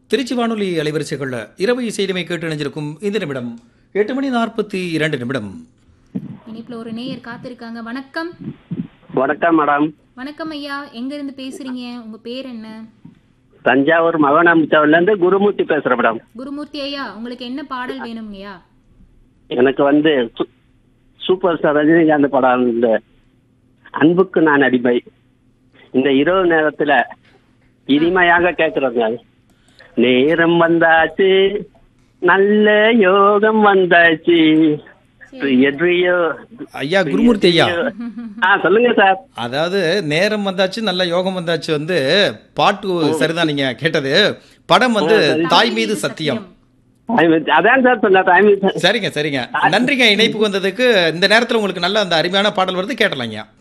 திருச்சி வானொலி அலைவரிசைகளில் இரவு இசையிலுமை கேட்டு இணைஞ்சிருக்கும் இந்த நிமிடம் எட்டு மணி நாற்பத்தி இரண்டு நிமிடம் இனிப்புல ஒரு நேயர் காத்திருக்காங்க வணக்கம் வணக்கம் மேடம் வணக்கம் ஐயா எங்க இருந்து பேசுறீங்க உங்க பேர் என்ன தஞ்சாவூர் மகனாமிச்சாவில இருந்து குருமூர்த்தி பேசுறேன் மேடம் குருமூர்த்தி ஐயா உங்களுக்கு என்ன பாடல் வேணுங்கய்யா எனக்கு வந்து சு- சூப்பர் ஸ்டார் ரஜினிகாந்த் படம் இந்த அன்புக்கு நான் அடிமை இந்த இரவு நேரத்துல இனிமையாக கேட்கறோங்க நேரம் வந்தாச்சு நல்ல யோகம் வந்தாச்சு எட்ரியோ ஐயா குருமூர்த்தி ஐயா ஆ சொல்லுங்க சார் அதாவது நேரம் வந்தாச்சு நல்ல யோகம் வந்தாச்சு வந்து பாட்டு சரிதான் நீங்க கேட்டது படம் வந்து தாய் மீது சத்தியம் அதான் சார் சொன்ன டைம் சரிங்க சரிங்க நன்றிங்க இணைப்புக்கு வந்ததுக்கு இந்த நேரத்தில் உங்களுக்கு நல்ல அந்த அருமையான பாடல் வருது கேட்டலாங்க